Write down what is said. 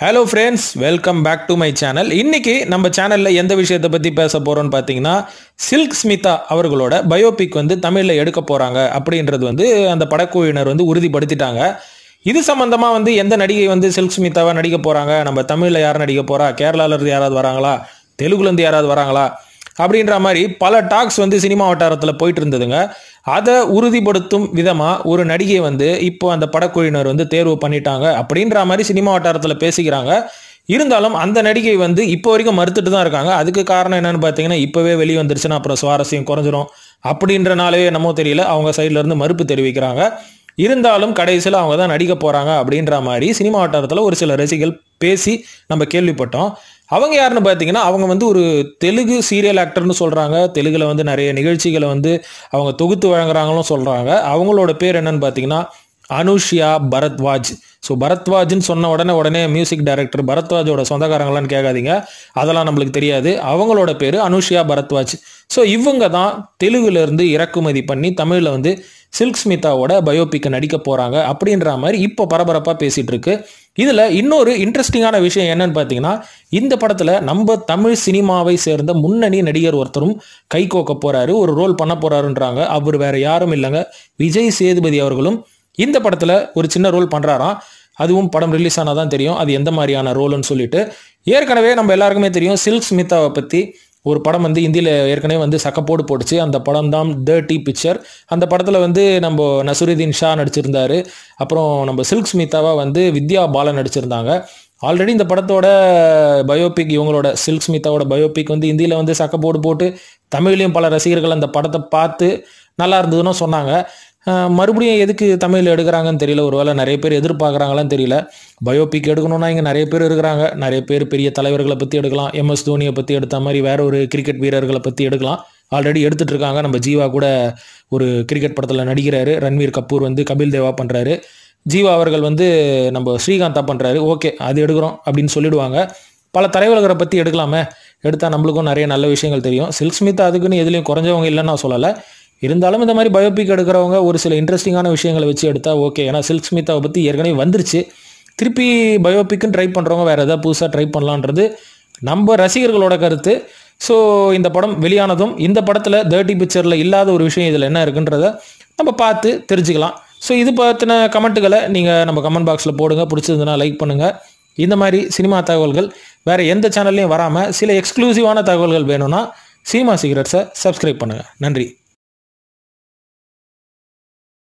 hello friends welcome back to my channel இன்னைக்கு நம்ம சேனலில் எந்த விஷயத்தை பற்றி பேச போகிறோம்னு பார்த்தீங்கன்னா சில்க் ஸ்மிதா அவர்களோட பயோபிக் வந்து தமிழில் எடுக்க போகிறாங்க அப்படின்றது வந்து அந்த படக்குழுவினர் வந்து உறுதிப்படுத்திட்டாங்க இது சம்மந்தமாக வந்து எந்த நடிகை வந்து சில்க் ஸ்மிதாவாக நடிக்க போகிறாங்க நம்ம தமிழில் யார் நடிக்க போகிறா கேரளாவிலேருந்து யாராவது வராங்களா தெலுங்குலேருந்து யாராவது வராங்களா அப்படின்ற மாதிரி பல டாக்ஸ் வந்து சினிமா வட்டாரத்தில் போயிட்டு இருந்ததுங்க அதை உறுதிப்படுத்தும் விதமாக ஒரு நடிகை வந்து இப்போ அந்த படக்குழுவினர் வந்து தேர்வு பண்ணிட்டாங்க அப்படின்ற மாதிரி சினிமா வட்டாரத்தில் பேசிக்கிறாங்க இருந்தாலும் அந்த நடிகை வந்து இப்போ வரைக்கும் மறுத்துட்டு தான் இருக்காங்க அதுக்கு காரணம் என்னன்னு பார்த்தீங்கன்னா இப்போவே வெளியே வந்துருச்சுன்னா அப்புறம் சுவாரஸ்யம் குறைஞ்சிரும் அப்படின்றனாலே என்னமோ தெரியல அவங்க சைட்ல இருந்து மறுப்பு தெரிவிக்கிறாங்க இருந்தாலும் கடைசியில் அவங்க தான் நடிக்க போகிறாங்க அப்படின்ற மாதிரி சினிமா வட்டாரத்தில் ஒரு சில ரசிகர்கள் பேசி நம்ம கேள்விப்பட்டோம் அவங்க யாருன்னு பார்த்தீங்கன்னா அவங்க வந்து ஒரு தெலுங்கு சீரியல் ஆக்டர்னு சொல்கிறாங்க தெலுங்குல வந்து நிறைய நிகழ்ச்சிகளை வந்து அவங்க தொகுத்து வழங்குறாங்களும் சொல்கிறாங்க அவங்களோட பேர் என்னன்னு பார்த்தீங்கன்னா அனுஷ்யா பரத்வாஜ் ஸோ பரத்வாஜ்னு சொன்ன உடனே உடனே மியூசிக் டைரக்டர் பரத்வாஜோட சொந்தக்காரங்களான்னு கேட்காதீங்க அதெல்லாம் நம்மளுக்கு தெரியாது அவங்களோட பேர் அனுஷ்யா பரத்வாஜ் ஸோ இவங்க தான் தெலுங்குலேருந்து இறக்குமதி பண்ணி தமிழில் வந்து சில்க் ஸ்மிதாவோட பயோபிக்கை நடிக்க போகிறாங்க அப்படின்ற மாதிரி இப்போ பரபரப்பாக பேசிகிட்டு இருக்கு இதில் இன்னொரு இன்ட்ரெஸ்டிங்கான விஷயம் என்னன்னு பார்த்தீங்கன்னா இந்த படத்தில் நம்ம தமிழ் சினிமாவை சேர்ந்த முன்னணி நடிகர் ஒருத்தரும் கை கோக்க போகிறாரு ஒரு ரோல் பண்ண போகிறாருன்றாங்க அவர் வேற யாரும் இல்லைங்க விஜய் சேதுபதி அவர்களும் இந்த படத்தில் ஒரு சின்ன ரோல் பண்ணுறாராம் அதுவும் படம் ரிலீஸ் ஆனால் தான் தெரியும் அது எந்த மாதிரியான ரோல்னு சொல்லிட்டு ஏற்கனவே நம்ம எல்லாருக்குமே தெரியும் சில்க் ஸ்மிதாவை பற்றி ஒரு படம் வந்து இந்தியில் ஏற்கனவே வந்து சக்கப்போடு போட்டுச்சு அந்த படம் தான் டர்ட்டி பிக்சர் அந்த படத்தில் வந்து நம்ம நசுருதீன் ஷா நடிச்சிருந்தாரு அப்புறம் நம்ம சில்க் ஸ்மிதாவா வந்து வித்யா பாலன் நடிச்சிருந்தாங்க ஆல்ரெடி இந்த படத்தோட பயோபிக் இவங்களோட சில்க் ஸ்மிதாவோட பயோபிக் வந்து இந்தியில் வந்து சக்கப்போடு போட்டு தமிழ்லையும் பல ரசிகர்கள் அந்த படத்தை பார்த்து நல்லா இருந்ததுன்னு சொன்னாங்க அஹ் மறுபடியும் எதுக்கு தமிழில் எடுக்கிறாங்கன்னு தெரியல ஒருவேளை நிறைய பேர் எதிர்பார்க்குறாங்களான்னு தெரியல பயோபிக் எடுக்கணும்னா இங்கே நிறைய பேர் இருக்கிறாங்க நிறைய பேர் பெரிய தலைவர்களை பற்றி எடுக்கலாம் எம்எஸ் தோனியை பற்றி எடுத்த மாதிரி வேற ஒரு கிரிக்கெட் வீரர்களை பற்றி எடுக்கலாம் ஆல்ரெடி எடுத்துட்டு இருக்காங்க நம்ம ஜீவா கூட ஒரு கிரிக்கெட் படத்தில் நடிக்கிறாரு ரன்வீர் கபூர் வந்து கபில் தேவா பண்ணுறாரு ஜீவா அவர்கள் வந்து நம்ம ஸ்ரீகாந்தா பண்ணுறாரு ஓகே அது எடுக்கிறோம் அப்படின்னு சொல்லிடுவாங்க பல தலைவர்களை பற்றி எடுக்கலாமே எடுத்தால் நம்மளுக்கும் நிறைய நல்ல விஷயங்கள் தெரியும் சில்க் ஸ்மித் அதுக்குன்னு எதுலேயும் குறைஞ்சவங்க இல்லைன்னு நான் சொல்லலை இருந்தாலும் இந்த மாதிரி பயோபிக் எடுக்கிறவங்க ஒரு சில இன்ட்ரெஸ்டிங்கான விஷயங்களை வச்சு எடுத்தா ஓகே ஏன்னா சில்க் ஸ்மித்தாவை பற்றி ஏற்கனவே வந்துருச்சு திருப்பி பயோபிக்குன்னு ட்ரை பண்ணுறவங்க வேறு எதாவது புதுசாக ட்ரை பண்ணலான்றது நம்ம ரசிகர்களோட கருத்து ஸோ இந்த படம் வெளியானதும் இந்த படத்தில் தேர்ட்டி பிக்சரில் இல்லாத ஒரு விஷயம் இதில் என்ன இருக்குன்றத நம்ம பார்த்து தெரிஞ்சுக்கலாம் ஸோ இது பற்றின கமெண்ட்டுகளை நீங்கள் நம்ம கமெண்ட் பாக்ஸில் போடுங்க பிடிச்சிருந்தனா லைக் பண்ணுங்கள் இந்த மாதிரி சினிமா தகவல்கள் வேறு எந்த சேனல்லையும் வராமல் சில எக்ஸ்க்ளூசிவான தகவல்கள் வேணும்னா சினிமா சீக்ரெட்ஸை சப்ஸ்கிரைப் பண்ணுங்கள் நன்றி